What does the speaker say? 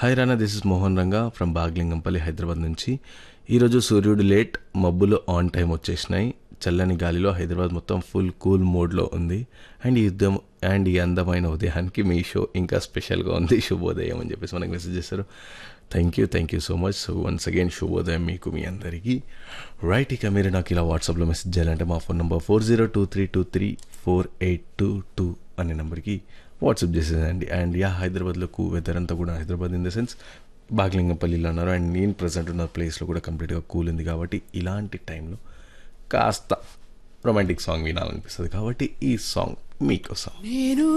hi Rana this is Mohan Ranga from Baglingampally Hyderabad నుంచి ఈరోజు సూర్యుడు లేట్ మబ్బులు ఆన్ టైం వచ్చేసినాయి చల్లని గాలిలో హైదరాబాద్ మొత్తం ఫుల్ కూల్ మోడ్లో ఉంది అండ్ ఈ యుద్ధం అండ్ ఈ అందమైన ఉదయానికి మీ షో ఇంకా స్పెషల్గా ఉంది శుభోదయం అని చెప్పేసి మనకు మెసేజ్ చేశారు thank you thank you so much so once again శుభోదయం మీకు మీ అందరికీ రైట్ ఇక మీరు నాకు ఇలా వాట్సాప్లో మెసేజ్ చేయాలంటే మా phone number four zero two three two three four eight two two అనే నెంబర్కి వాట్సాప్ చేసేదండి అండ్ యా హైదరాబాద్లో కూ వెదర్ అంతా కూడా హైదరాబాద్ ఇన్ ద సెన్స్ బాగ్లింగంపల్లిలో అన్నారు అండ్ నేను ప్రజెంట్ ఉన్న ప్లేస్లో కూడా కంప్లీట్గా కూల్ ఉంది కాబట్టి ఇలాంటి టైంలో కాస్త రొమాంటిక్ సాంగ్ వినాలనిపిస్తుంది కాబట్టి ఈ సాంగ్ మీకోసం నేను